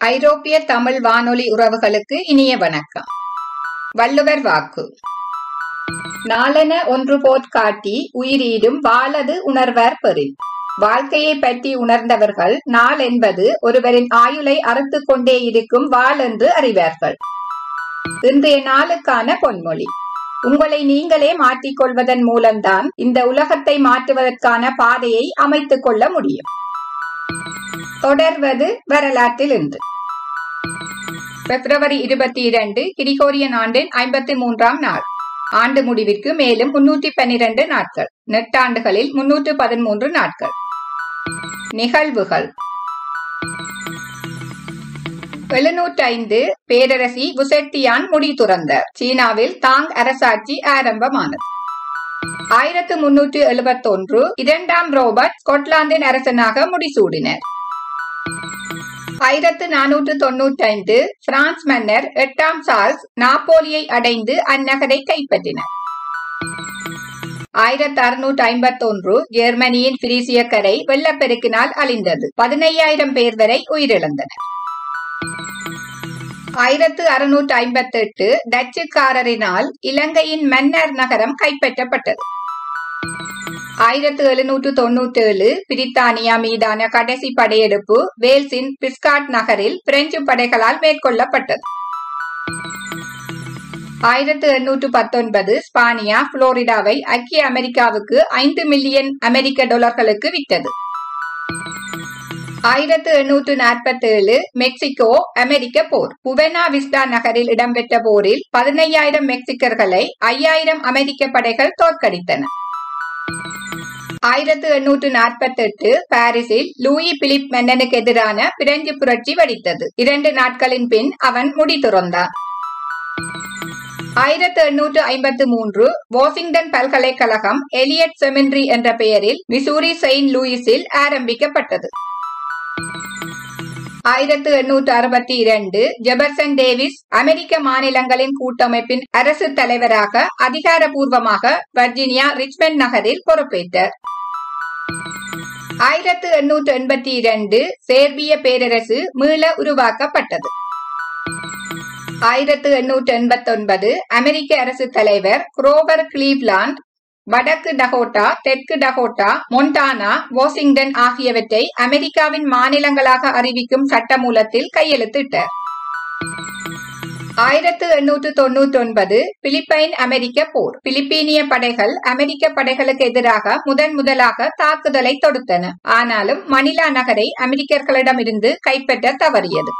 ஐரோப்பிய தமிழ் வானொலி உறவுகளுக்கு இனிய வணக்கம் வள்ளுவர் வாக்கு நாளென ஒன்று போற் காட்டி உயிரீடும் வாளது உணர்வார் பெறின் வாழ்க்கையை பற்றி உணர்ந்தவர்கள் நாள் என்பது ஒருவரின் ஆயுளை அறுத்துக் கொண்டே இருக்கும் வாள் என்று அறிவார்கள் இன்றைய நாளுக்கான பொன்மொழி உங்களை நீங்களே மாற்றிக்கொள்வதன் மூலம்தான் இந்த உலகத்தை மாற்றுவதற்கான பாதையை அமைத்துக் கொள்ள முடியும் தொடர்வது வரலாற்றில் இன்று பிப்ரவரி இருபத்தி இரண்டு கிரிகோரியன் ஆண்டின் ஐம்பத்தி மூன்றாம் நாள் ஆண்டு முடிவிற்கு மேலும் முன்னூற்றி பன்னிரண்டு நாட்கள் நெட்டாண்டுகளில் முன்னூற்று பதிமூன்று நாட்கள் நிகழ்வுகள் எழுநூற்றைந்து பேரரசி புசெட்டியான் முடி துறந்தார் சீனாவில் தாங் அரசாட்சி ஆரம்பமானது ஆயிரத்து முன்னூற்று எழுபத்தொன்று இரண்டாம் ரோபர்ட் ஸ்கொட்லாந்தின் அரசனாக முடிசூடினர் ஆயிரத்து நானூற்று தொன்னூற்றி ஐந்து பிரான்ஸ் மன்னர் எட்டாம் சார்ல்ஸ் நாப்போலியை அடைந்து அந்நகரை கைப்பற்றினார் ஆயிரத்தி அறுநூற்று ஐம்பத்தி ஒன்று ஜெர்மனியின் பிரிசிய கரை வெள்ளப்பெருக்கினால் அழிந்தது பதினையாயிரம் பேர் வரை உயிரிழந்தனர் ஆயிரத்து அறுநூற்று ஐம்பத்தி எட்டு டச்சுக்காரரினால் இலங்கையின் மன்னர் நகரம் கைப்பற்றப்பட்டது ஆயிரத்து எழுநூற்று தொன்னூற்றி ஏழு பிரித்தானியா மீதான கடைசி படையெடுப்பு வேல்ஸின் பிஸ்காட் நகரில் பிரெஞ்சு படைகளால் மேற்கொள்ளப்பட்டது ஆயிரத்து எண்ணூற்று பத்தொன்பது ஸ்பானியா புளோரிடாவை ஐக்கிய அமெரிக்காவுக்கு ஐந்து மில்லியன் அமெரிக்க டாலர்களுக்கு விற்றது ஆயிரத்து எண்ணூற்று நாற்பத்தி ஏழு மெக்சிகோ அமெரிக்க போர் புவெனா விஸ்டா நகரில் இடம்பெற்ற போரில் பதினையாயிரம் மெக்சிக்கர்களை ஐயாயிரம் அமெரிக்க படைகள் தோற்கடித்தன ஆயிரத்து எண்ணூற்று நாற்பத்தி எட்டு பாரிஸில் லூயி பிலிப் மன்னனுக்கு எதிரான பிரெஞ்சு புரட்சி வெடித்தது இரண்டு நாட்களின் பின் அவன் முடி துறந்தான் ஆயிரத்து எண்ணூற்று ஐம்பத்து மூன்று வாஷிங்டன் பல்கலைக்கழகம் எலியட் செமின்ரி என்ற பெயரில் மிசூரி செயின்ட் லூயிஸில் ஆரம்பிக்கப்பட்டது ஆயிரத்து எண்ணூற்று அறுபத்தி இரண்டு ஜெபர்சன் டேவிஸ் அமெரிக்க மாநிலங்களின் கூட்டமைப்பின் அரசு தலைவராக அதிகாரபூர்வமாக வர்ஜீனியா ரிச்மண்ட் நகரில் பொறுப்பேற்றார் ஆயிரத்து எண்ணூற்று எண்பத்தி இரண்டு சேர்பிய பேரரசு மீள உருவாக்கப்பட்டது ஆயிரத்து எண்ணூற்று எண்பத்தி ஒன்பது அமெரிக்க அரசு தலைவர் குரோவர் கிளீவ்லாண்ட் வடக்கு டகோட்டா தெற்கு டகோட்டா மொன்டானா வாஷிங்டன் ஆகியவற்றை அமெரிக்காவின் மாநிலங்களாக அறிவிக்கும் சட்டமூலத்தில் கையெழுத்திட்டார் ஆயிரத்து எண்ணூற்று தொன்னூற்றி ஒன்பது பிலிப்பைன் அமெரிக்க போர் பிலிப்பீனிய படைகள் அமெரிக்க படைகளுக்கு எதிராக முதன் முதலாக தாக்குதலை தொடுத்தன ஆனாலும் மணிலா நகரை அமெரிக்கர்களிடமிருந்து கைப்பற்ற தவறியது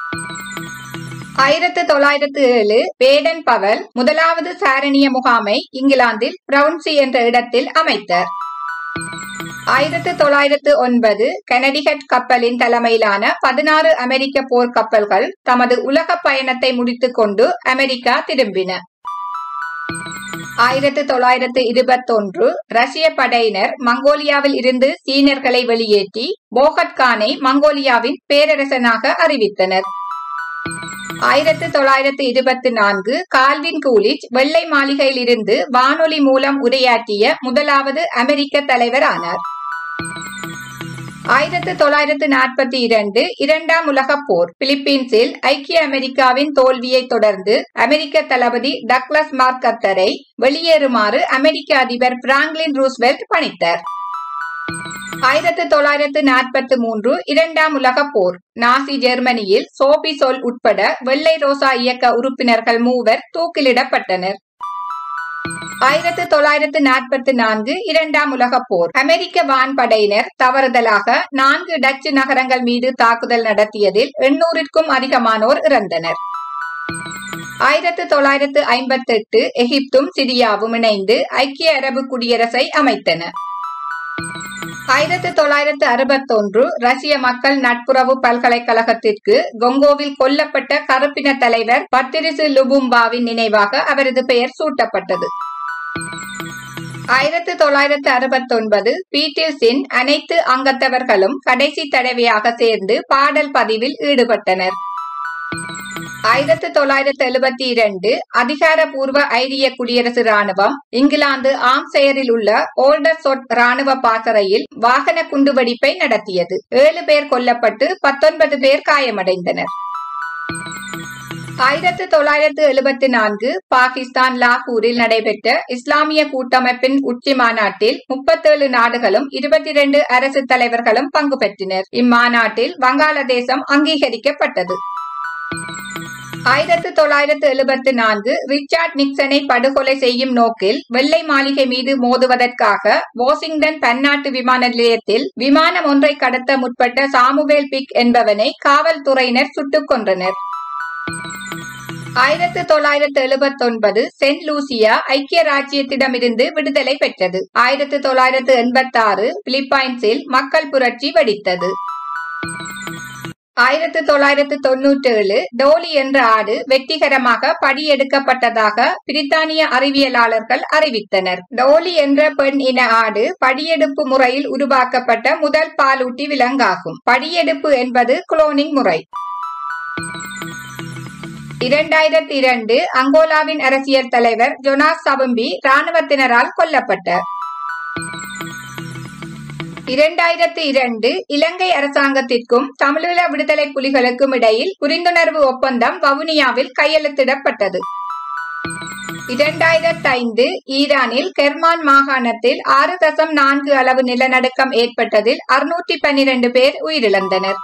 ஆயிரத்து தொள்ளாயிரத்து ஏழு பேடன் பவல் முதலாவது சாரணிய முகாமை இங்கிலாந்தில் பிரவுன்சி என்ற இடத்தில் அமைத்தார் ஆயிரத்து தொள்ளாயிரத்து ஒன்பது கனடிகட் கப்பலின் தலைமையிலான பதினாறு அமெரிக்க போர் கப்பல்கள் தமது உலக பயணத்தை முடித்துக் கொண்டு அமெரிக்கா திரும்பின ஆயிரத்து தொள்ளாயிரத்து இருபத்தொன்று ரஷ்ய படையினர் மங்கோலியாவில் இருந்து சீனர்களை வெளியேற்றி போகத்கானை மங்கோலியாவின் பேரரசனாக அறிவித்தனர் ஆயிரத்து தொள்ளாயிரத்து இருபத்தி நான்கு கால்வின் கூலிச் வெள்ளை மாளிகையில் இருந்து வானொலி மூலம் உரையாற்றிய முதலாவது அமெரிக்க தலைவர் ஆனார் ஆயிரத்து தொள்ளாயிரத்து நாற்பத்தி இரண்டு இரண்டாம் உலக போர் பிலிப்பீன்ஸில் ஐக்கிய அமெரிக்காவின் தோல்வியை தொடர்ந்து அமெரிக்க தளபதி டக்ளஸ் மார்க்கத்தரை வெளியேறுமாறு அமெரிக்க அதிபர் பிராங்க்லின் ரூஸ்வெல்ட் பணித்தார் ஆயிரத்து தொள்ளாயிரத்து நாற்பத்தி மூன்று இரண்டாம் உலக போர் நாசி ஜெர்மனியில் சோபி சொல் உட்பட வெள்ளை ரோசா இயக்க உறுப்பினர்கள் மூவர் தூக்கிலிடப்பட்டனர் ஆயிரத்து தொள்ளாயிரத்து நாற்பத்தி நான்கு இரண்டாம் உலக போர் அமெரிக்க வான்படையினர் தவறுதலாக நான்கு டச்சு நகரங்கள் மீது தாக்குதல் நடத்தியதில் எண்ணூறிற்கும் அதிகமானோர் இறந்தனர் ஆயிரத்து தொள்ளாயிரத்து ஐம்பத்தி எட்டு எகிப்தும் சிரியாவும் இணைந்து ஐக்கிய அரபு குடியரசை அமைத்தன ஆயிரத்து தொள்ளாயிரத்து அறுபத்தொன்று ரஷ்ய மக்கள் நட்புறவு பல்கலைக்கழகத்திற்கு கொங்கோவில் கொல்லப்பட்ட கருப்பின தலைவர் பத்திரிசு லுபும்பாவின் நினைவாக அவரது பெயர் சூட்டப்பட்டது ஆயிரத்து தொள்ளாயிரத்து அறுபத்தொன்பது பீட்டில்ஸின் அனைத்து அங்கத்தவர்களும் கடைசி தடவையாக சேர்ந்து பாடல் பதிவில் ஈடுபட்டனர் ஆயிரத்தி தொள்ளாயிரத்தி எழுபத்தி இரண்டு அதிகாரப்பூர்வ ஐரிய குடியரசு ராணுவம் இங்கிலாந்து ஆம்செயரில் உள்ள ஓல்டர் சொட் ராணுவ பாசறையில் வாகன குண்டுவெடிப்பை நடத்தியது ஏழு பேர் கொல்லப்பட்டு பத்தொன்பது பேர் காயமடைந்தனர் ஆயிரத்தி தொள்ளாயிரத்து எழுபத்தி நான்கு பாகிஸ்தான் லாகூரில் நடைபெற்ற இஸ்லாமிய கூட்டமைப்பின் உச்சி மாநாட்டில் முப்பத்தேழு நாடுகளும் இருபத்தி இரண்டு அரசு தலைவர்களும் பங்கு பெற்றனர் இம்மாநாட்டில் வங்காளதேசம் அங்கீகரிக்கப்பட்டது ஆயிரத்து தொள்ளாயிரத்து எழுபத்தி நான்கு ரிச்சார்ட் நிக்சனை படுகொலை செய்யும் நோக்கில் வெள்ளை மாளிகை மீது மோதுவதற்காக வாஷிங்டன் பன்னாட்டு விமான நிலையத்தில் விமானம் ஒன்றை கடத்த முற்பட்ட சாமுவேல் பிக் என்பவனை காவல்துறையினர் சுட்டுக் கொன்றனர் ஆயிரத்து தொள்ளாயிரத்து எழுபத்தி ஒன்பது சென்ட் லூசியா ஐக்கிய ராஜ்யத்திடமிருந்து விடுதலை பெற்றது ஆயிரத்து தொள்ளாயிரத்து எண்பத்தி ஆறு பிலிப்பைன்ஸில் மக்கள் புரட்சி வெடித்தது ஆயிரத்து தொள்ளாயிரத்து தொன்னூற்றி ஏழு டோலி என்ற ஆடு வெற்றிகரமாக படியெடுக்கப்பட்டதாக பிரித்தானிய அறிவியலாளர்கள் அறிவித்தனர் டோலி என்ற பெண் இன ஆடு படியெடுப்பு முறையில் உருவாக்கப்பட்ட முதல் பாலூட்டி விலங்காகும் படியெடுப்பு என்பது குளோனிங் முறை இரண்டாயிரத்தி இரண்டு அங்கோலாவின் அரசியல் தலைவர் ஜொனாஸ் சவம்பி ராணுவத்தினரால் கொல்லப்பட்டார் இரண்டாயிரத்தி இரண்டு இலங்கை அரசாங்கத்திற்கும் தமிழீழ விடுதலை புலிகளுக்கும் இடையில் புரிந்துணர்வு ஒப்பந்தம் வவுனியாவில் கையெழுத்திடப்பட்டது இரண்டாயிரத்தி ஐந்து ஈரானில் கெர்மான் மாகாணத்தில் ஆறு தசம் நான்கு அளவு நிலநடுக்கம் ஏற்பட்டதில் அறுநூற்றி பன்னிரண்டு பேர் உயிரிழந்தனர்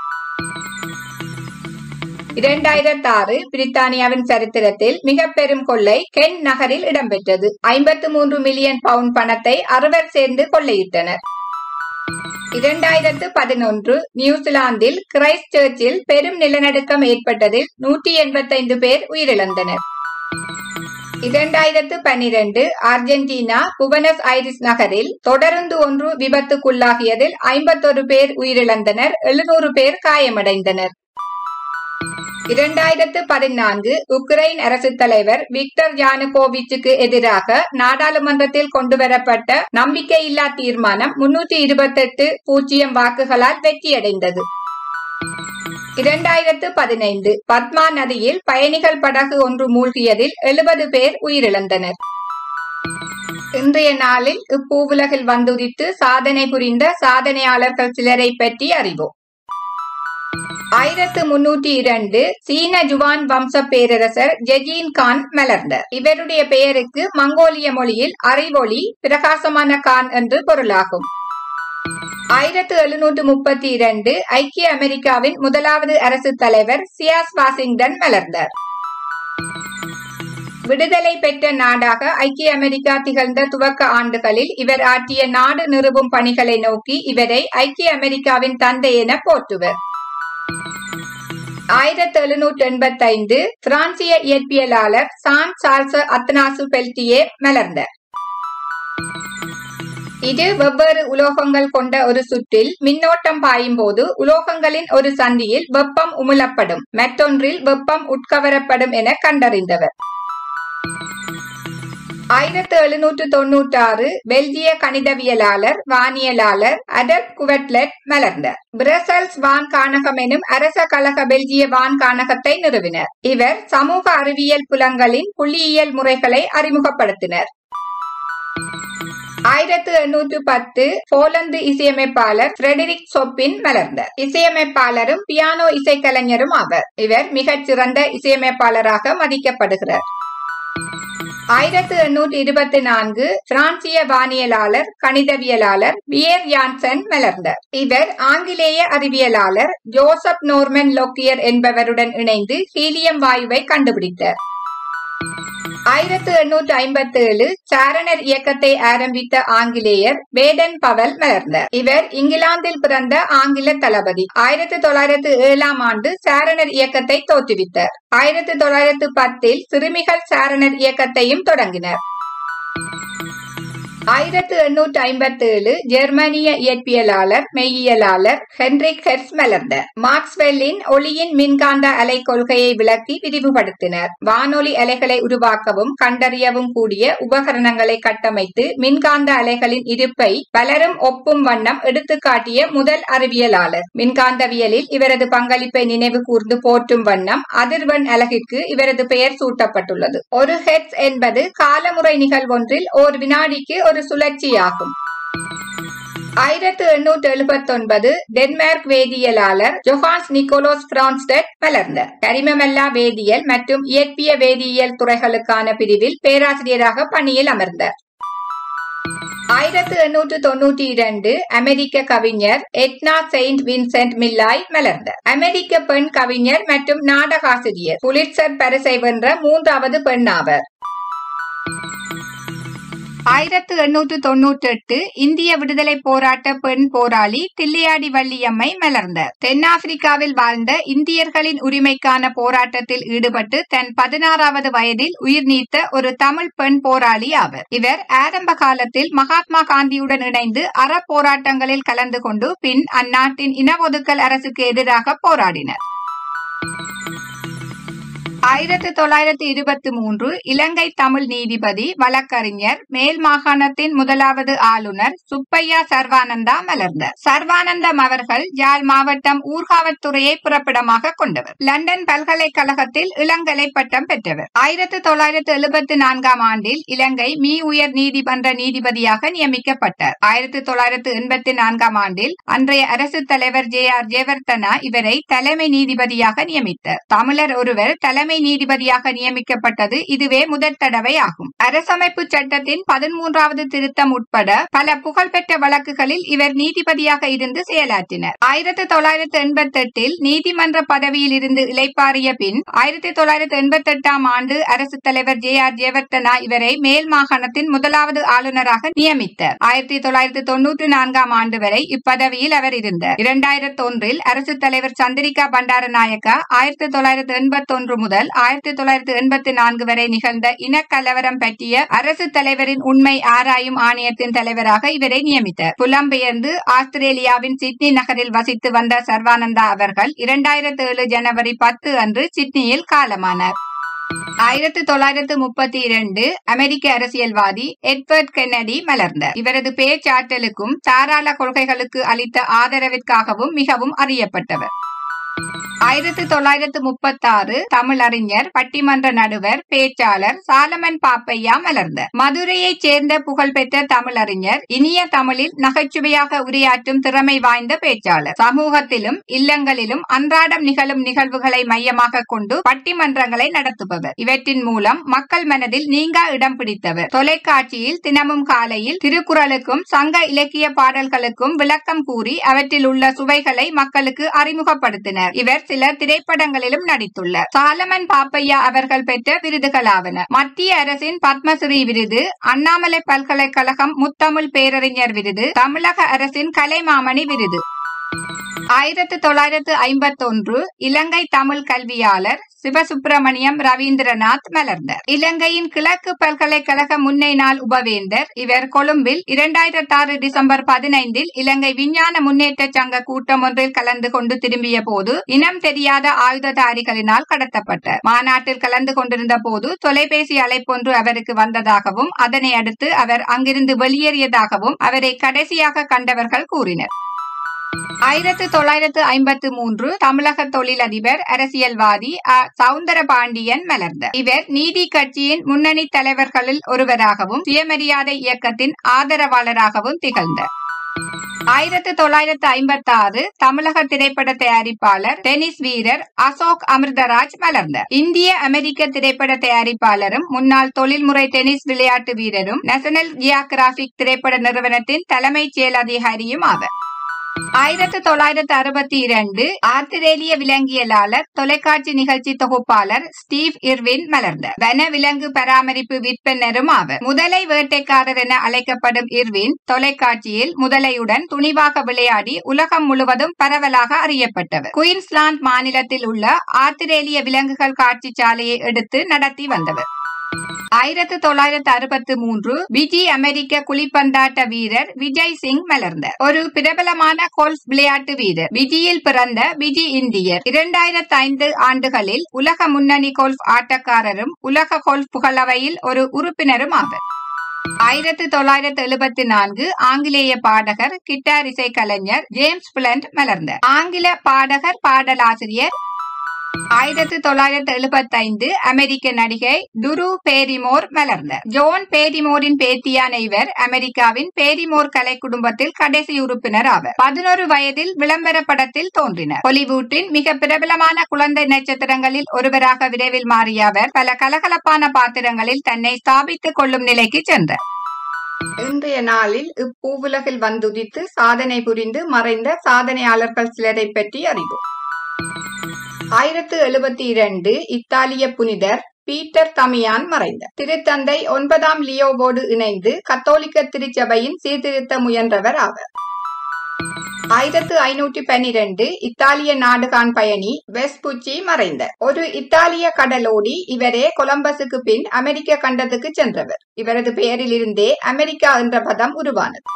இரண்டாயிரத்தி ஆறு பிரித்தானியாவின் சரித்திரத்தில் மிக பெரும் கொள்ளை கென் நகரில் இடம்பெற்றது ஐம்பத்து மூன்று மில்லியன் பவுண்ட் பணத்தை அறுவர் சேர்ந்து கொள்ளையிட்டனர் இரண்டாயிரத்து பதினொன்று நியூசிலாந்தில் கிரைஸ்ட் சர்ச்சில் பெரும் நிலநடுக்கம் ஏற்பட்டதில் நூற்றி எண்பத்தைந்து பேர் உயிரிழந்தனர் இரண்டாயிரத்து பன்னிரண்டு அர்ஜென்டினா புவனஸ் ஐரிஸ் நகரில் தொடர்ந்து ஒன்று விபத்துக்குள்ளாகியதில் ஐம்பத்தொரு பேர் உயிரிழந்தனர் எழுநூறு பேர் காயமடைந்தனர் இரண்டாயிரத்து பதினான்கு உக்ரைன் அரசு தலைவர் விக்டர் யானுகோவிச்சுக்கு எதிராக நாடாளுமன்றத்தில் கொண்டுவரப்பட்ட நம்பிக்கையில்லா தீர்மானம் முன்னூற்றி இருபத்தெட்டு பூஜ்ஜியம் வாக்குகளால் வெற்றியடைந்தது இரண்டாயிரத்து பதினைந்து பத்மா நதியில் பயணிகள் படகு ஒன்று மூழ்கியதில் எழுபது பேர் உயிரிழந்தனர் இன்றைய நாளில் இப்பூவுலகில் வந்துதித்து சாதனை புரிந்த சாதனையாளர்கள் சிலரை பற்றி அறிவோம் ஆயிரத்து முன்னூற்றி இரண்டு சீன ஜுவான் வம்ச பேரரசர் ஜெஜீன் கான் மலர்ந்தார் இவருடைய பெயருக்கு மங்கோலிய மொழியில் அறிவொளி பிரகாசமான கான் என்று பொருளாகும் ஆயிரத்து எழுநூற்று முப்பத்தி இரண்டு ஐக்கிய அமெரிக்காவின் முதலாவது அரசு தலைவர் சியாஸ் வாஷிங்டன் மலர்ந்தார் விடுதலை பெற்ற நாடாக ஐக்கிய அமெரிக்கா திகழ்ந்த துவக்க ஆண்டுகளில் இவர் ஆற்றிய நாடு நிறுவும் பணிகளை நோக்கி இவரை ஐக்கிய அமெரிக்காவின் தந்தை என போற்றுவர் ஆயிரத்தி எழுநூற்றி எண்பத்தி ஐந்து பிரான்சிய இயற்பியலாளர் சான் சார்ஸ் அத்னாசு பெல்டியே மலர்ந்தார் இது வெவ்வேறு உலோகங்கள் கொண்ட ஒரு சுற்றில் மின்னோட்டம் பாயும் போது உலோகங்களின் ஒரு சந்தியில் வெப்பம் உமிழப்படும் மற்றொன்றில் வெப்பம் உட்கவரப்படும் என கண்டறிந்தவர் ஆயிரத்தி எழுநூற்று தொன்னூற்றி ஆறு பெல்ஜிய கணிதவியலாளர் வானியலாளர் அதர் குவட்லெட் மலர்ந்தார் பிரசல்ஸ் வான் காணகம் எனும் அரச கழக பெல்ஜிய வான் காணகத்தை நிறுவினர் இவர் சமூக அறிவியல் புலங்களின் புள்ளியியல் முறைகளை அறிமுகப்படுத்தினர் ஆயிரத்து எண்ணூற்று பத்து போலந்து இசையமைப்பாளர் பிரெடரிக் சொப்பின் மலர்ந்தார் இசையமைப்பாளரும் பியானோ இசைக்கலைஞரும் ஆவர் இவர் மிகச் சிறந்த இசையமைப்பாளராக மதிக்கப்படுகிறார் ஆயிரத்து எண்ணூற்றி இருபத்தி நான்கு பிரான்சிய வானியலாளர் கணிதவியலாளர் பியர் யான்சன் மலர்ந்தார் இவர் ஆங்கிலேய அறிவியலாளர் ஜோசப் நோர்மன் லோக்கியர் என்பவருடன் இணைந்து ஹீலியம் வாயுவை கண்டுபிடித்தார் ஆயிரத்து எண்ணூற்று ஐம்பத்தி ஏழு சாரணர் இயக்கத்தை ஆரம்பித்த ஆங்கிலேயர் வேடன் பவல் மலர்ந்தார் இவர் இங்கிலாந்தில் பிறந்த ஆங்கில தளபதி ஆயிரத்தி தொள்ளாயிரத்து ஏழாம் ஆண்டு சாரணர் இயக்கத்தை தோற்றுவித்தார் ஆயிரத்தி தொள்ளாயிரத்து பத்தில் சிறுமிகள் சாரணர் இயக்கத்தையும் தொடங்கினர் ஆயிரத்து எண்ணூற்று ஐம்பத்தி ஏழு ஜெர்மனிய இயற்பியலாளர் மெய்யியலாளர் ஹென்ரிக் ஹெர்ஸ் மலர்ந்தார் மார்க்ஸ்வெல்லின் ஒளியின் மின்காந்த அலை கொள்கையை விளக்கி விரிவுபடுத்தினர் வானொலி அலைகளை உருவாக்கவும் கண்டறியவும் கூடிய உபகரணங்களை கட்டமைத்து மின்காந்த அலைகளின் இருப்பை பலரும் ஒப்பும் வண்ணம் எடுத்துக்காட்டிய முதல் அறிவியலாளர் மின்காந்தவியலில் இவரது பங்களிப்பை நினைவு கூர்ந்து போற்றும் வண்ணம் அதிர்வெண் அலகிற்கு இவரது பெயர் சூட்டப்பட்டுள்ளது ஒரு ஹெட்ஸ் என்பது காலமுறை நிகழ்வொன்றில் ஓர் வினாடிக்கு ஒரு சுழற்சியாகும் ஆயிரத்து எண்ணூற்று எழுபத்தி ஒன்பது டென்மார்க் வேதியியலாளர் ஜொஹான்ஸ் நிக்கோலோஸ் பிரான்ஸ்டட் வளர்ந்தார் கரிமமெல்லா வேதியியல் மற்றும் இயற்பிய வேதியியல் துறைகளுக்கான பிரிவில் பேராசிரியராக பணியில் அமர்ந்தார் ஆயிரத்து எண்ணூற்று தொன்னூற்றி இரண்டு அமெரிக்க கவிஞர் எட்னா செயின்ட் வின்சென்ட் மில்லாய் மலர்ந்தார் அமெரிக்க பெண் கவிஞர் மற்றும் நாடகாசிரியர் புலிட்சர் பரிசை வென்ற மூன்றாவது பெண் ஆவர் ஆயிரத்து எண்ணூற்று தொன்னூற்றி எட்டு இந்திய விடுதலை போராட்ட பெண் போராளி தில்லியாடி வள்ளியம்மை மலர்ந்தார் தென்னாப்பிரிக்காவில் வாழ்ந்த இந்தியர்களின் உரிமைக்கான போராட்டத்தில் ஈடுபட்டு தன் பதினாறாவது வயதில் உயிர் நீத்த ஒரு தமிழ் பெண் போராளி ஆவர் இவர் ஆரம்ப காலத்தில் மகாத்மா காந்தியுடன் இணைந்து அற போராட்டங்களில் கலந்து கொண்டு பின் அந்நாட்டின் இன ஒதுக்கல் அரசுக்கு எதிராக போராடினர் ஆயிரத்தி தொள்ளாயிரத்தி இருபத்தி மூன்று இலங்கை தமிழ் நீதிபதி வழக்கறிஞர் மேல் மாகாணத்தின் முதலாவது ஆளுநர் சுப்பையா சர்வானந்தா மலர்ந்தார் சர்வானந்தம் அவர்கள் யாழ் மாவட்டம் ஊர்காவல்துறையை புறப்பிடமாக கொண்டவர் லண்டன் பல்கலைக்கழகத்தில் இளங்கலை பட்டம் பெற்றவர் ஆயிரத்தி தொள்ளாயிரத்தி எழுபத்தி நான்காம் ஆண்டில் இலங்கை மீ உயர் நீதிமன்ற நீதிபதியாக நியமிக்கப்பட்டார் ஆயிரத்தி தொள்ளாயிரத்தி எண்பத்தி நான்காம் ஆண்டில் அன்றைய அரசு தலைவர் ஜே ஆர் ஜெயவர்தனா இவரை தலைமை நீதிபதியாக நியமித்தார் தமிழர் ஒருவர் தலைமை நீதிபதியாக நியமிக்கப்பட்டது இதுவே முதற் தடவை ஆகும் அரசமைப்பு சட்டத்தின் பதிமூன்றாவது திருத்தம் உட்பட பல புகழ்பெற்ற வழக்குகளில் இவர் நீதிபதியாக இருந்து செயலாற்றினர் ஆயிரத்தி தொள்ளாயிரத்தி எண்பத்தி எட்டில் நீதிமன்ற பதவியில் இருந்து இளைப்பாறிய பின் ஆயிரத்தி தொள்ளாயிரத்தி எண்பத்தி எட்டாம் ஆண்டு அரசு தலைவர் ஜே ஆர் ஜெயவர்தனா இவரை மேல் மாகாணத்தின் முதலாவது ஆளுநராக நியமித்தார் ஆயிரத்தி தொள்ளாயிரத்தி தொன்னூற்றி நான்காம் ஆண்டு வரை இப்பதவியில் அவர் இருந்தார் இரண்டாயிரத்தி ஒன்றில் அரசு தலைவர் சந்திரிகா பண்டாரநாயக்கா ஆயிரத்தி தொள்ளாயிரத்தி எண்பத்தி ஒன்று முதல் ஆயிரத்தி தொள்ளாயிரத்தி எண்பத்தி நான்கு வரை நிகழ்ந்த இனக்கலவரம் பற்றிய அரசு தலைவரின் உண்மை ஆராயும் ஆணையத்தின் தலைவராக இவரை நியமித்தார் புலம்பெயர்ந்து ஆஸ்திரேலியாவின் சிட்னி நகரில் வசித்து வந்த சர்வானந்தா அவர்கள் இரண்டாயிரத்தி ஏழு ஜனவரி பத்து அன்று சிட்னியில் காலமானார் ஆயிரத்தி தொள்ளாயிரத்து முப்பத்தி இரண்டு அமெரிக்க அரசியல்வாதி எட்வர்ட் கென்னடி மலர்ந்தார் இவரது பேச்சாற்றலுக்கும் தாராள கொள்கைகளுக்கு அளித்த ஆதரவிற்காகவும் மிகவும் அறியப்பட்டவர் ஆயிரத்தி தொள்ளாயிரத்து முப்பத்தாறு தமிழறிஞர் பட்டிமன்ற நடுவர் பேச்சாளர் சாலமன் பாப்பையா மலர்ந்தார் மதுரையைச் சேர்ந்த புகழ்பெற்ற தமிழறிஞர் இனிய தமிழில் நகைச்சுவையாக உரையாற்றும் திறமை வாய்ந்த பேச்சாளர் சமூகத்திலும் இல்லங்களிலும் அன்றாடம் நிகழும் நிகழ்வுகளை மையமாக கொண்டு பட்டிமன்றங்களை நடத்துபவர் இவற்றின் மூலம் மக்கள் மனதில் நீங்கா இடம் பிடித்தவர் தொலைக்காட்சியில் தினமும் காலையில் திருக்குறளுக்கும் சங்க இலக்கிய பாடல்களுக்கும் விளக்கம் கூறி அவற்றில் உள்ள சுவைகளை மக்களுக்கு அறிமுகப்படுத்தினர் இவர் சில திரைப்படங்களிலும் நடித்துள்ளார் சாலமன் பாப்பையா அவர்கள் பெற்ற விருதுகளாவன மத்திய அரசின் பத்மஸ்ரீ விருது அண்ணாமலை பல்கலைக்கழகம் முத்தமிழ் பேரறிஞர் விருது தமிழக அரசின் கலைமாமணி விருது ஆயிரத்தி தொள்ளாயிரத்து ஐம்பத்தி ஒன்று இலங்கை தமிழ் கல்வியாளர் சிவசுப்பிரமணியம் ரவீந்திரநாத் மலர்ந்தார் இலங்கையின் கிழக்கு பல்கலைக்கழக முன்னை நாள் உபவேந்தர் இவர் கொழும்பில் இரண்டாயிரத்தி ஆறு டிசம்பர் பதினைந்தில் இலங்கை விஞ்ஞான முன்னேற்ற சங்க கூட்டம் ஒன்றில் கலந்து கொண்டு திரும்பிய போது இனம் தெரியாத ஆயுததாரிகளினால் கடத்தப்பட்டார் மாநாட்டில் கலந்து கொண்டிருந்த போது தொலைபேசி அழைப்பொன்று அவருக்கு வந்ததாகவும் அதனை அடுத்து அவர் அங்கிருந்து வெளியேறியதாகவும் அவரை கடைசியாக கண்டவர்கள் கூறினர் ஆயிரத்தி தொள்ளாயிரத்து ஐம்பத்து மூன்று தமிழக தொழிலதிபர் அரசியல்வாதி அ சவுந்தர பாண்டியன் மலர்ந்தார் இவர் நீதி கட்சியின் முன்னணி தலைவர்களில் ஒருவராகவும் சுயமரியாதை இயக்கத்தின் ஆதரவாளராகவும் திகழ்ந்தார் ஆயிரத்தி தொள்ளாயிரத்து ஐம்பத்தி ஆறு தமிழக திரைப்பட தயாரிப்பாளர் டென்னிஸ் வீரர் அசோக் அமிர்தராஜ் மலர்ந்தார் இந்திய அமெரிக்க திரைப்பட தயாரிப்பாளரும் முன்னாள் தொழில்முறை டென்னிஸ் விளையாட்டு வீரரும் நேஷனல் ஜியாகிராபிக் திரைப்பட நிறுவனத்தின் தலைமைச் செயல் அதிகாரியும் ஆவர் ஆயிரத்தி தொள்ளாயிரத்தி அறுபத்தி இரண்டு ஆஸ்திரேலிய விலங்கியலாளர் தொலைக்காட்சி நிகழ்ச்சி தொகுப்பாளர் ஸ்டீவ் இர்வின் மலர்ந்தார் வன விலங்கு பராமரிப்பு விற்பனரும் ஆவர் முதலை வேட்டைக்காரர் என அழைக்கப்படும் இர்வின் தொலைக்காட்சியில் முதலையுடன் துணிவாக விளையாடி உலகம் முழுவதும் பரவலாக அறியப்பட்டவர் குயின்ஸ்லாந்து மாநிலத்தில் உள்ள ஆஸ்திரேலிய விலங்குகள் காட்சி சாலையை எடுத்து நடத்தி வந்தவர் ஆயிரத்து தொள்ளாயிரத்து அறுபத்து மூன்று விஜி அமெரிக்க குளிப்பந்தாட்ட வீரர் விஜய் சிங் மலர்ந்தார் ஒரு பிரபலமான கோல்ஃப் விளையாட்டு வீரர் விஜியில் பிறந்த விஜி இந்தியர் இரண்டாயிரத்து ஐந்து ஆண்டுகளில் உலக முன்னணி கோல்ஃப் ஆட்டக்காரரும் உலக கோல்ஃப் புகழவையில் ஒரு உறுப்பினரும் ஆவர் ஆயிரத்து தொள்ளாயிரத்து எழுபத்தி நான்கு ஆங்கிலேய பாடகர் கிட்டார் இசை கலைஞர் ஜேம்ஸ் பிளண்ட் மலர்ந்தார் ஆங்கில பாடகர் பாடலாசிரியர் ஆயிரத்து தொள்ளாயிரத்து எழுபத்தி ஐந்து அமெரிக்க நடிகை துரு பேரிமோர் மலர்ந்தார் ஜோன் பேரிமோரின் பேத்தியான இவர் அமெரிக்காவின் பேரிமோர் கலை குடும்பத்தில் கடைசி உறுப்பினர் ஆவர் பதினோரு வயதில் விளம்பர படத்தில் தோன்றினார் ஹாலிவுட்டின் மிக பிரபலமான குழந்தை நட்சத்திரங்களில் ஒருவராக விரைவில் மாறிய அவர் பல கலகலப்பான பாத்திரங்களில் தன்னை ஸ்தாபித்துக் கொள்ளும் நிலைக்கு சென்றார் இன்றைய நாளில் இப்பூவுலகில் வந்துதித்து சாதனை புரிந்து மறைந்த சாதனையாளர்கள் சிலரை பற்றி அறிவோம் ஆயிரத்து எழுபத்தி இரண்டு இத்தாலிய புனிதர் பீட்டர் தமியான் மறைந்தார் திருத்தந்தை ஒன்பதாம் லியோவோடு இணைந்து கத்தோலிக்க திருச்சபையின் சீர்திருத்த முயன்றவர் ஆவர் ஆயிரத்து ஐநூற்றி பன்னிரண்டு இத்தாலிய நாடுகான் பயணி வெஸ்புச்சி மறைந்தார் ஒரு இத்தாலிய கடலோடி இவரே கொலம்பஸுக்கு பின் அமெரிக்க கண்டத்துக்கு சென்றவர் இவரது பெயரில் இருந்தே அமெரிக்கா என்ற பதம் உருவானது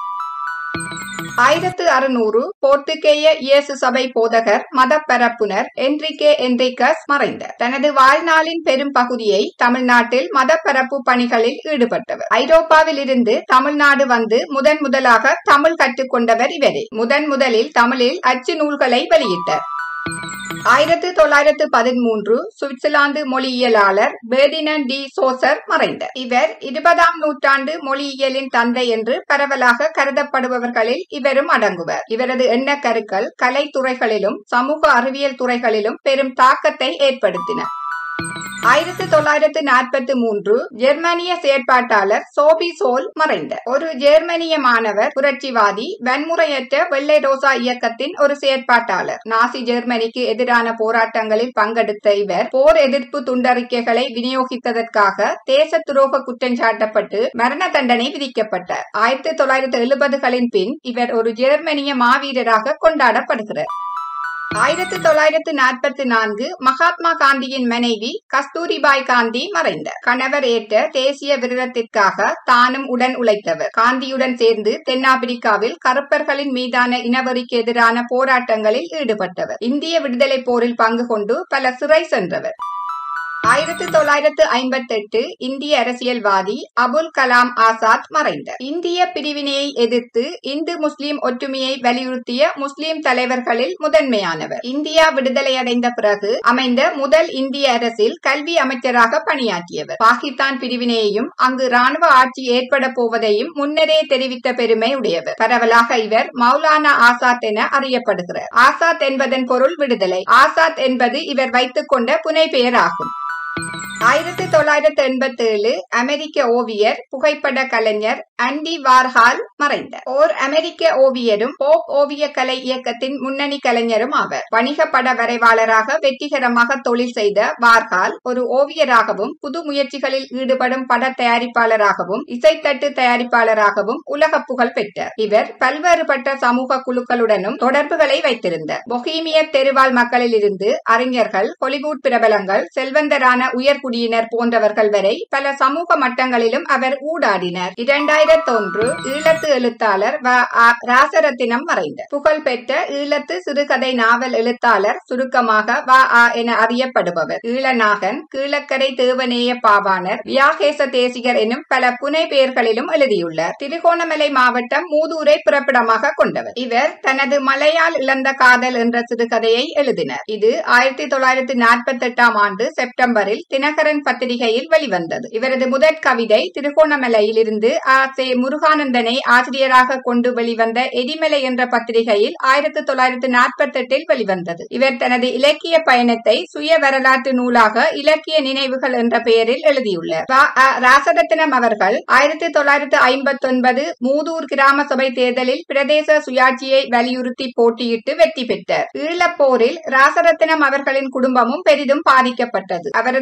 ஆயிரத்து அறுநூறு போர்த்துகேய இயேசு சபை போதகர் மத பரப்புனர் என்ரிகே என்ரிகஸ் மறைந்தார் தனது வாழ்நாளின் பெரும் பகுதியை தமிழ்நாட்டில் மத பரப்பு பணிகளில் ஈடுபட்டவர் ஐரோப்பாவில் இருந்து தமிழ்நாடு வந்து முதன் முதலாக தமிழ் கற்றுக்கொண்டவர் இவரே முதன் முதலில் தமிழில் அச்சு நூல்களை வெளியிட்டார் ஆயிரத்து தொள்ளாயிரத்து பதிமூன்று சுவிட்சர்லாந்து மொழியியலாளர் பேர்டினன் டி சோசர் மறைந்தார் இவர் இருபதாம் நூற்றாண்டு மொழியியலின் தந்தை என்று பரவலாக கருதப்படுபவர்களில் இவரும் அடங்குவர் இவரது எண்ணக்கருக்கள் கலை துறைகளிலும் சமூக அறிவியல் துறைகளிலும் பெரும் தாக்கத்தை ஏற்படுத்தின ஆயிரத்தி தொள்ளாயிரத்து நாற்பத்தி மூன்று ஜெர்மனிய செயற்பாட்டாளர் சோபி சோல் மறைந்தார் ஒரு ஜெர்மனிய மாணவர் புரட்சிவாதி வன்முறையற்ற வெள்ளை ரோசா இயக்கத்தின் ஒரு செயற்பாட்டாளர் நாசி ஜெர்மனிக்கு எதிரான போராட்டங்களில் பங்கெடுத்த இவர் போர் எதிர்ப்பு துண்டறிக்கைகளை விநியோகித்ததற்காக தேச துரோக குற்றம் சாட்டப்பட்டு மரண தண்டனை விதிக்கப்பட்டார் ஆயிரத்தி தொள்ளாயிரத்து எழுபதுகளின் பின் இவர் ஒரு ஜெர்மனிய மாவீரராக கொண்டாடப்படுகிறார் ஆயிரத்தி தொள்ளாயிரத்து நாற்பத்தி நான்கு மகாத்மா காந்தியின் மனைவி கஸ்தூரிபாய் காந்தி மறைந்தார் கணவர் ஏற்ற தேசிய விரதத்திற்காக தானும் உடன் உழைத்தவர் காந்தியுடன் சேர்ந்து தென்னாப்பிரிக்காவில் கருப்பர்களின் மீதான இனவரிக்கு எதிரான போராட்டங்களில் ஈடுபட்டவர் இந்திய விடுதலை போரில் பங்கு கொண்டு பல சிறை சென்றவர் ஆயிரத்தி தொள்ளாயிரத்து ஐம்பத்தி எட்டு இந்திய அரசியல்வாதி அபுல் கலாம் ஆசாத் மறைந்தார் இந்திய பிரிவினையை எதிர்த்து இந்து முஸ்லிம் ஒற்றுமையை வலியுறுத்திய முஸ்லிம் தலைவர்களில் முதன்மையானவர் இந்தியா விடுதலை அடைந்த பிறகு அமைந்த முதல் இந்திய அரசில் கல்வி அமைச்சராக பணியாற்றியவர் பாகிஸ்தான் பிரிவினையையும் அங்கு ராணுவ ஆட்சி ஏற்பட போவதையும் முன்னரே தெரிவித்த பெருமை உடையவர் பரவலாக இவர் மௌலானா ஆசாத் என அறியப்படுகிறார் ஆசாத் என்பதன் பொருள் விடுதலை ஆசாத் என்பது இவர் வைத்துக் கொண்ட புனை பெயராகும் ஆயிரத்தி தொள்ளாயிரத்தி எண்பத்தி ஏழு அமெரிக்க ஓவியர் புகைப்பட கலைஞர் அண்டி வார்ஹால் மறைந்தார் ஓர் அமெரிக்க ஓவியரும் போப் ஓவிய கலை இயக்கத்தின் முன்னணி கலைஞரும் ஆவர் வணிக பட வரைவாளராக வெற்றிகரமாக தொழில் செய்த வார்ஹால் ஒரு ஓவியராகவும் புது முயற்சிகளில் ஈடுபடும் பட தயாரிப்பாளராகவும் இசைத்தட்டு தயாரிப்பாளராகவும் உலக புகழ் பெற்றார் இவர் பல்வேறுபட்ட சமூக குழுக்களுடனும் தொடர்புகளை வைத்திருந்தார் பொஹீமிய தெருவாழ் மக்களில் இருந்து அறிஞர்கள் ஹாலிவுட் பிரபலங்கள் செல்வந்தரான உயர் குடியினர் போன்றவர்கள் வரை பல சமூக மட்டங்களிலும் அவர் ஊடாடினார் இரண்டாயிரத்தி ஒன்று ஈழத்து எழுத்தாளர் வ ஆ. ராசரத்தினம் மறைந்தார் புகழ்பெற்ற ஈழத்து சிறுகதை நாவல் எழுத்தாளர் சுருக்கமாக வ ஆ என அறியப்படுபவர் ஈழநாகன் கீழக்கரை தேவநேய பாவாணர் வியாகேச தேசிகர் எனும் பல புனை பெயர்களிலும் எழுதியுள்ளார் திருகோணமலை மாவட்டம் மூதூரை பிறப்பிடமாக கொண்டவர் இவர் தனது மலையால் இழந்த காதல் என்ற சிறுகதையை எழுதினார் இது ஆயிரத்தி தொள்ளாயிரத்தி நாற்பத்தி எட்டாம் ஆண்டு செப்டம்பரில் தினகரன் பத்திரிகையில் வெளிவந்தது இவரது முதற் கவிதை திருகோணமலையில் இருந்து ஆ சே முருகானந்தனை ஆசிரியராக கொண்டு வெளிவந்த எரிமலை என்ற பத்திரிகையில் ஆயிரத்தி தொள்ளாயிரத்தி நாற்பத்தி எட்டில் வெளிவந்தது இவர் தனது இலக்கிய பயணத்தை சுய வரலாற்று நூலாக இலக்கிய நினைவுகள் என்ற பெயரில் எழுதியுள்ளார் வ. அ. ராசரத்னம் அவர்கள் ஆயிரத்தி தொள்ளாயிரத்தி ஐம்பத்தி ஒன்பது மூதூர் கிராம சபை தேர்தலில் பிரதேச சுயாட்சியை வலியுறுத்தி போட்டியிட்டு வெற்றி பெற்றார் ஈழப்போரில் ராசரத்னம் அவர்களின் குடும்பமும் பெரிதும் பாதிக்கப்பட்டது அவரது சேகரி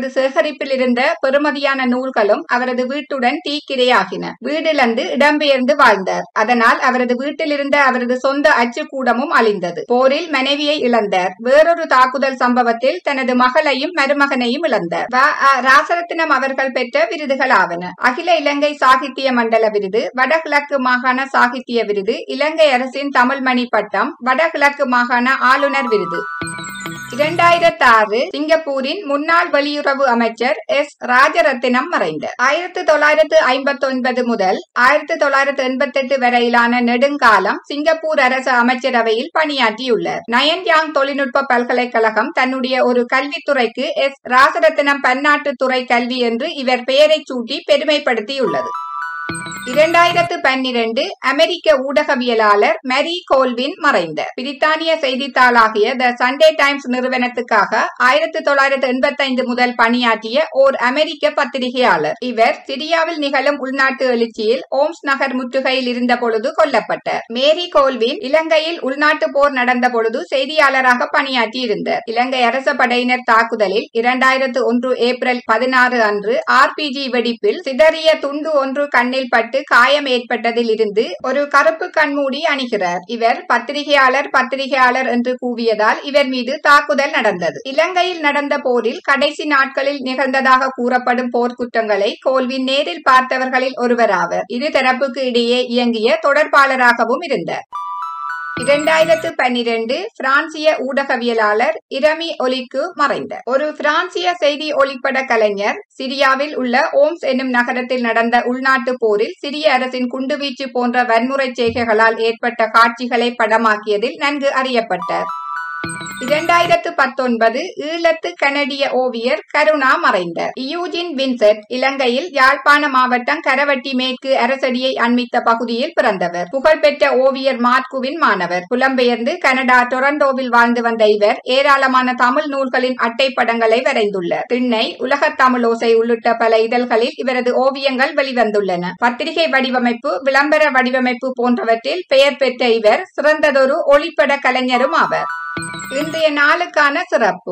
சேகரிப்பில் இருந்த பெறுமதியான நூல்களும் அவரது வீட்டுடன் தீக்கிரையாகின வீடிழந்து இடம்பெயர்ந்து வாழ்ந்தார் அதனால் அவரது வீட்டில் இருந்த அவரது சொந்த அச்சுக்கூடமும் அழிந்தது போரில் மனைவியை இழந்தார் வேறொரு தாக்குதல் சம்பவத்தில் தனது மகளையும் மருமகனையும் இழந்தார் வ. அ. ராசரத்னம் அவர்கள் பெற்ற விருதுகள் ஆவன அகில இலங்கை சாகித்ய மண்டல விருது வடகிழக்கு மாகாண சாகித்ய விருது இலங்கை அரசின் தமிழ் மணி பட்டம் வடகிழக்கு மாகாண ஆளுநர் விருது இரண்டாயிரத்தி ஆறு சிங்கப்பூரின் முன்னாள் வெளியுறவு அமைச்சர் எஸ் ராஜரத்தினம் மறைந்தார் ஆயிரத்தி தொள்ளாயிரத்து ஐம்பத்தி ஒன்பது முதல் ஆயிரத்தி தொள்ளாயிரத்து எண்பத்தி எட்டு வரையிலான நெடுங்காலம் சிங்கப்பூர் அரசு அமைச்சரவையில் பணியாற்றியுள்ளார் நயன்யாங் தொழில்நுட்ப பல்கலைக்கழகம் தன்னுடைய ஒரு கல்வித்துறைக்கு எஸ் ராஜரத்தினம் பன்னாட்டு துறை கல்வி என்று இவர் பெயரை சூட்டி பெருமைப்படுத்தியுள்ளது இரண்டாயிரத்து பன்னிரண்டு அமெரிக்க ஊடகவியலாளர் மேரி கோல்வின் மறைந்தார் பிரித்தானிய செய்தித்தாளாகிய த சண்டே டைம்ஸ் நிறுவனத்துக்காக ஆயிரத்தி தொள்ளாயிரத்து எண்பத்தி ஐந்து முதல் பணியாற்றிய ஓர் அமெரிக்க பத்திரிகையாளர் இவர் சிரியாவில் நிகழும் உள்நாட்டு எழுச்சியில் ஓம்ஸ் நகர் முற்றுகையில் இருந்த பொழுது கொல்லப்பட்டார் மேரி கோல்வின் இலங்கையில் உள்நாட்டு போர் நடந்த பொழுது செய்தியாளராக பணியாற்றியிருந்தார் இலங்கை அரச படையினர் தாக்குதலில் இரண்டாயிரத்து ஒன்று ஏப்ரல் பதினாறு அன்று ஆர்பிஜி வெடிப்பில் சிதறிய துண்டு ஒன்று கண்ணில் பட்டு காயம் ஏற்பட்டதில் இருந்து ஒரு கருப்பு கண்மூடி அணிகிறார் இவர் பத்திரிகையாளர் பத்திரிகையாளர் என்று கூவியதால் இவர் மீது தாக்குதல் நடந்தது இலங்கையில் நடந்த போரில் கடைசி நாட்களில் நிகழ்ந்ததாக கூறப்படும் போர்க்குற்றங்களை கோல்வின் நேரில் பார்த்தவர்களில் ஒருவராவர் இரு தரப்புக்கு இடையே இயங்கிய தொடர்பாளராகவும் இருந்தார் இரண்டாயிரத்து பன்னிரண்டு பிரான்சிய ஊடகவியலாளர் இரமி ஒலிக்கு மறைந்தார் ஒரு பிரான்சிய செய்தி ஒளிப்பட கலைஞர் சிரியாவில் உள்ள ஓம்ஸ் என்னும் நகரத்தில் நடந்த உள்நாட்டு போரில் சிரிய அரசின் குண்டுவீச்சு போன்ற வன்முறை செய்கைகளால் ஏற்பட்ட காட்சிகளை படமாக்கியதில் நன்கு அறியப்பட்டார் இரண்டாயிரத்து பத்தொன்பது ஈழத்து கனடிய ஓவியர் கருணா மறைந்தார் யூஜின் வின்செட் இலங்கையில் யாழ்ப்பாண மாவட்டம் கரவட்டி மேற்கு அரசடியை அண்மித்த பகுதியில் பிறந்தவர் புகழ்பெற்ற ஓவியர் மார்க்குவின் மாணவர் புலம்பெயர்ந்து கனடா டொரண்டோவில் வாழ்ந்து வந்த இவர் ஏராளமான தமிழ் நூல்களின் அட்டைப்படங்களை வரைந்துள்ளார் திண்ணை உலகத் தமிழோசை உள்ளிட்ட பல இதழ்களில் இவரது ஓவியங்கள் வெளிவந்துள்ளன பத்திரிகை வடிவமைப்பு விளம்பர வடிவமைப்பு போன்றவற்றில் பெயர் பெற்ற இவர் சிறந்ததொரு ஒளிப்பட கலைஞரும் ஆவர் இன்றைய நாளுக்கான சிறப்பு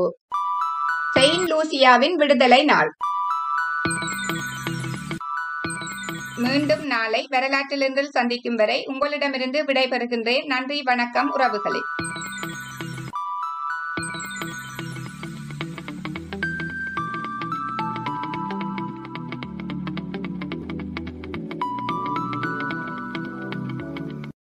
செயின்ட் லூசியாவின் விடுதலை நாள் மீண்டும் நாளை வரலாற்றிலிருந்து சந்திக்கும் வரை உங்களிடமிருந்து விடைபெறுகின்றேன் நன்றி வணக்கம் உறவுகளே